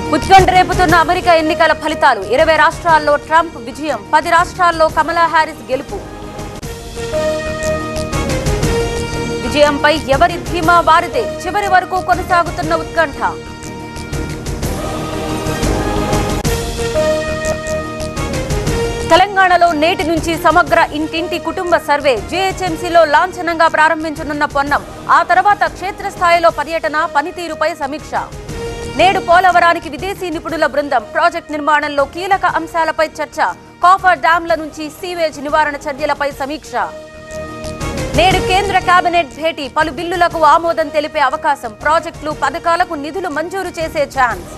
ఉత్కంఠ రేపుతున్న అమెరికా ఎన్నికల ఫలితాలు ఇరవై రాష్ట్రాల్లో ట్రంప్ విజయం పది రాష్ట్రాల్లో కమలా హ్యారిస్ గెలుపు విజయంపై ఎవరి ధీమా వారిదే చివరి వరకు కొనసాగుతున్న ఉత్కంఠ తెలంగాణలో నేటి నుంచి సమగ్ర ఇంటింటి కుటుంబ సర్వే జీహెచ్ఎంసీలో లాంఛనంగా ప్రారంభించనున్న పొన్నం ఆ తర్వాత క్షేత్రస్థాయిలో పర్యటన పనితీరుపై సమీక్ష నేడు పోలవరానికి విదేశీ నిపుణుల బృందం ప్రాజెక్ట్ నిర్మాణంలో కీలక అంశాలపై చర్చ కాఫర్ డ్యాంల నుంచి సీవేజ్ నివారణ చర్యలపై సమీక్ష నేడు కేంద్ర కేబినెట్ భేటీ పలు బిల్లులకు ఆమోదం తెలిపే అవకాశం ప్రాజెక్టులు పథకాలకు నిధులు మంజూరు చేసే ఛాన్స్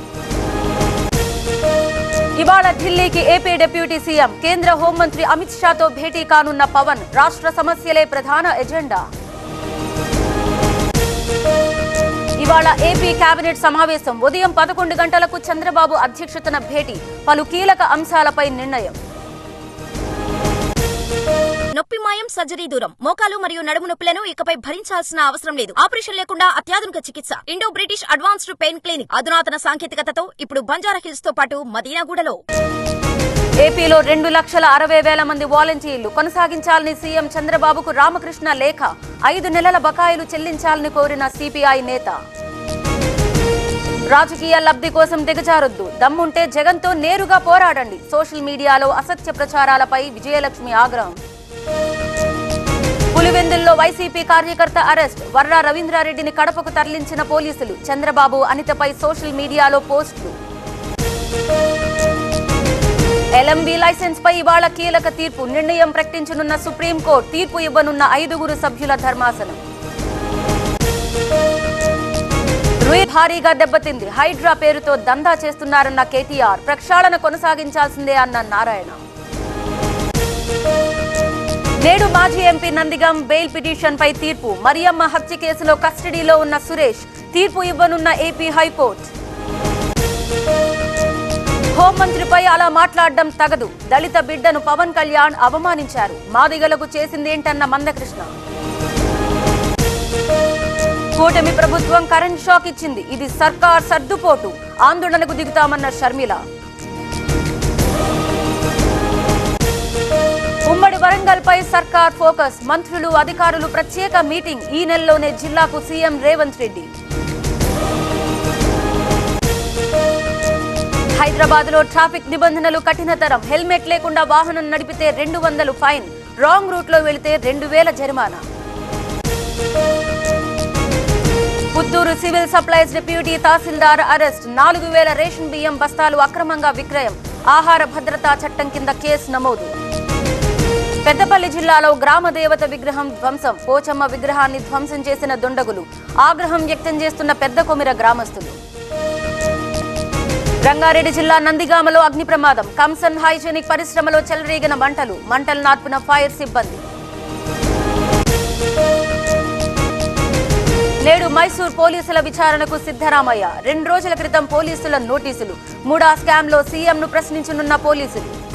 ఇవాళ ఢిల్లీకి ఏపీ డిప్యూటీ సీఎం కేంద్ర హోంమంత్రి అమిత్ షాతో భేటీ కానున్న పవన్ రాష్ట్ర సమస్యలే ప్రధాన ఎజెండా ఇవాళ ఏపీ కేబినెట్ సమావేశం ఉదయం పదకొండు గంటలకు చంద్రబాబు అధ్యక్షతన భేటీ పలు కీలక అంశాలపై నిర్ణయం నొప్పి మాయం సర్జరీ దూరం మోకాలు మరియు నడుము నొప్పులను ఇకపై భరించాల్సిన అవసరం లేదు ఆపరేషన్ లేకుండా అత్యాధునిక చికిత్స Indo British advanced pain clinic అధునాతన సాంకేతికతతో ఇప్పుడు బంజారా హిల్స్ తో పాటు మదీనాగూడలో ఏపీలో రెండు లక్షల అరవై వేల మంది వాలంటీర్లు కొనసాగించాలని సీఎం చంద్రబాబుకు రామకృష్ణ లేఖ ఐదు నెలల బకాయిలు చెల్లించాలని కోరిన సిపిఐ నేత రాజకీయ లబ్ధి కోసం దిగజారొద్దు దమ్ముంటే జగన్తో నేరుగా పోరాడండి సోషల్ మీడియాలో అసత్య ప్రచారాలపై విజయలక్ష్మి ఆగ్రహం పులివెందుల్లో వైసీపీ కార్యకర్త అరెస్ట్ వర్రా రవీంద్రారెడ్డిని కడపకు తరలించిన పోలీసులు చంద్రబాబు అనితపై సోషల్ మీడియాలో పోస్టులు ఎల్ఎంబి లైసెన్స్ పై ఇవాళ కీలక తీర్పు నిర్ణయం ప్రకటించనున్న సుప్రీంకోర్టు తీర్పు ఇవ్వనున్న ఐదుగురు సభ్యుల ధర్మాసనం రుయ్ భారీగా దెబ్బతింది హైడ్రా పేరుతో దందా చేస్తున్నారన్న కేటీఆర్ ప్రక్షాళన కొనసాగించాల్సిందే అన్న నారాయణ నేడు మాజీ ఎంపీ నందిగం బెయిల్ పిటిషన్ పై తీర్పు మరియమ్మ హత్య కేసులో కస్టడీలో ఉన్న సురేష్ తీర్పు ఇవ్వనున్న ఏపీ హైకోర్టు హోంమంత్రిపై అలా మాట్లాడడం తగదు దళిత బిడ్డను పవన్ కళ్యాణ్ అవమానించారు మాదిగలకు చేసిందేంటన్న మందకృష్ణ కూటమి ప్రభుత్వం కరెంట్ షాక్ ఇచ్చింది ఇది సర్కార్ సర్దుపోటు ఆందోళనకు దిగుతామన్న షర్మిల ఉమ్మడి వరంగల్ పై సర్కార్ ఫోకస్ మంత్రులు అధికారులు ప్రత్యేక మీటింగ్ ఈ నెలలోనే జిల్లాకు సీఎం రేవంత్ రెడ్డి హైదరాబాద్ లో ట్రాఫిక్ నిబంధనలు కఠినతరం హెల్మెట్ లేకుండా వాహనం నడిపితే రెండు వందలు ఫైన్ రాంగ్ రూట్ లో వెళితే రెండు వేల జరిమానా Puttur civil supplies deputy tahsildar arrest నాలుగు వేల రేషన్ బియ్యం బస్తాలు అక్రమంగా విక్రయం ఆహార భద్రతా చట్టం కింద కేసు నమోదు పెద్దపల్లి జిల్లాలో గ్రామ దేవత విగ్రహం ధ్వంసం పోచమ్మ విగ్రహాన్ని ధ్వంసం చేసిన దుండగులు ఆగ్రహం వ్యక్తం చేస్తున్న పెద్ద కొమిర గ్రామస్తులు రంగారెడ్డి జిల్లా నందిగామలో అగ్ని ప్రమాదం కంసన్ హైజెనిక్ పరిశ్రమలో చెలరేగిన మంటలు మంటలు నార్పిన ఫైర్ సిబ్బంది నేడు మైసూర్ పోలీసుల విచారణకు సిద్ధరామయ్య రెండు రోజుల క్రితం పోలీసుల నోటీసులు మూడా స్కామ్ లో సీఎంను ప్రశ్నించనున్న పోలీసులు